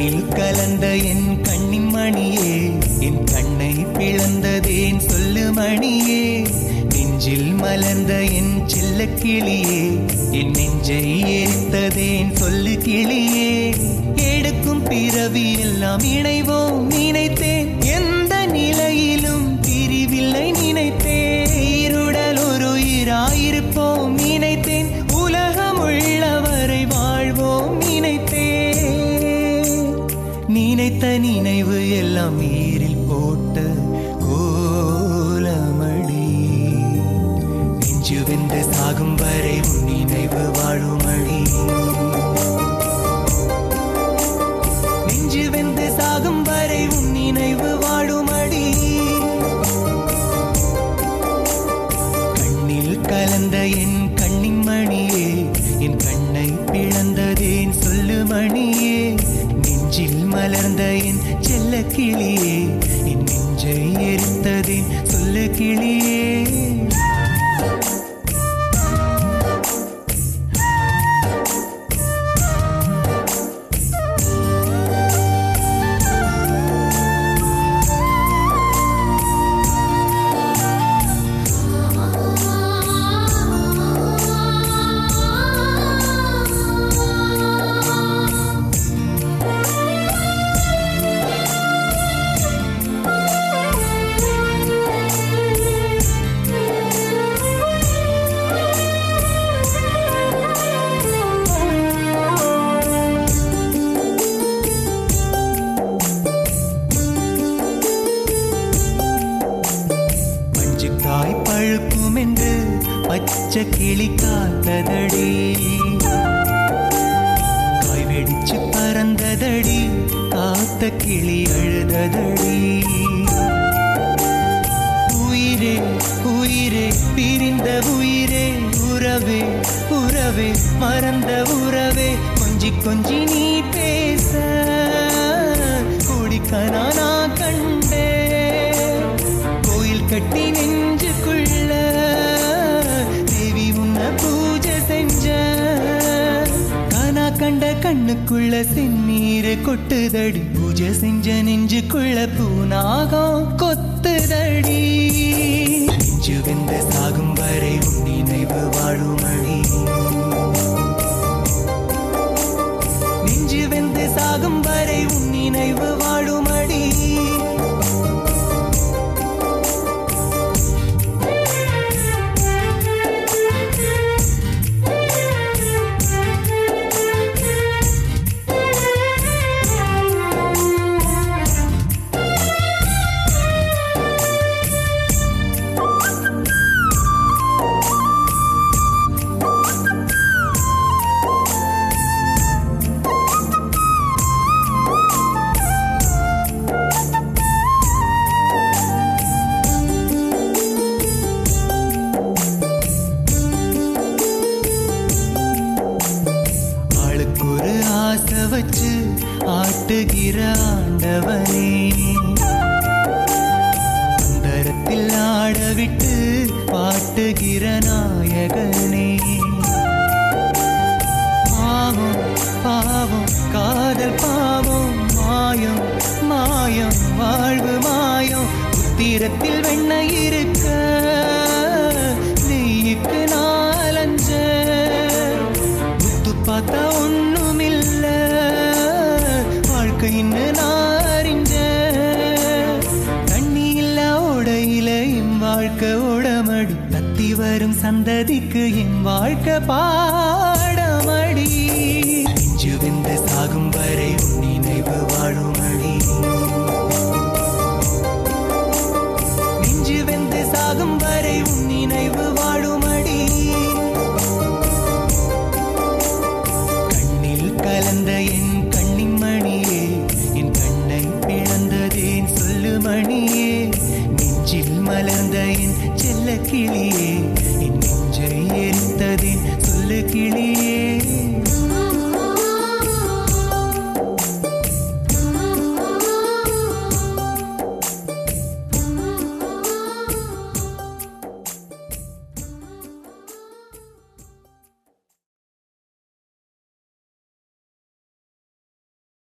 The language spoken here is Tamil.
கண்ணில் கலந்த என் கண்ணின் மணியே என் கண்ணை பிளந்ததேன் சொல்லு மணியே நெஞ்சில் மலர்ந்த என் செல்ல கிளியே என் நெஞ்சை எரித்ததேன் சொல்லு கிளியே எடுக்கும் பிறவி எல்லாம் இணைவோம் நினைத்தேன் எந்த நிலையிலும் பிரிவில்லை நினைத்தேன் இருடல் ஒரு உயிராயிருப்போம் நினைத்தேன் உலகம் உள்ளவரை வாழ்வோம் நினைத்தேன் நினைத்த நினைவு எல்லாம் நீரில் போட்ட கோலமடி நெஞ்சு வெந்து சாகும் வரை உன் நினைவு வாழுமடி நெஞ்சு வெந்து சாகும் வரை உன் நினைவு வாழுமடி கண்ணில் கலந்த என் கண்ணின் மணியே என் கண்ணை பிளந்ததேன் சொல்லு மணியே நெஞ்சில் மலர்ந்த என் செல்ல கிளியே என் நெஞ்சை எரித்ததேன் சொல்லு கிளியே பஞ்சு காய் பழுக்கும் என்று பச்சை கிளி காத்ததடி காய் வெடிச்சு பறந்ததடி காத்த கிளி அழுததடி உயிரே உயிரே பிரிந்த உயிரே உறவே உறவே மறந்த உறவே கொஞ்சி கொஞ்சி நீ பேச குடிக்கனா நான் கண்டே கோயில் கட்டி நெஞ்சுக்குள்ள தேவி உன்னை பூஜை செஞ்ச கானா கண்ட கண்ணுக்குள்ள செந்நீர் கொட்டுதடி பூஜை செஞ்ச நெஞ்சுக்குள்ள பூனாகம் கொத்துதடி நெஞ்சு வெந்த சாகும் வரை உன் நினைவு வாழுமடி நெஞ்சு வெந்து சாகும் வரை உன் நினைவு வாழுமடி ஆளுக்கு ஒரு ஆசை வச்சு ஆட்டுகிற ஆண்டவனே அந்தரத்தில் ஆட விட்டு பாட்டுகிற நாயகனே பாவம் பாவம் காதல் பாவம் மாயம் மாயம் வாழ்வு மாயம் உத்திரத்தில் வெண்ண இருக்க நெய்யுக்கு நாலஞ்ச முத்து பார்த்தா ஒண்ணுமில்ல வாழ்க்கைன்னு நாரிஞ்ச தண்ணி இல்ல ஓடையில என் வாழ்க்கை ஓடமடி தத்தி வரும் சந்ததிக்கு என் வாழ்க்கை பாட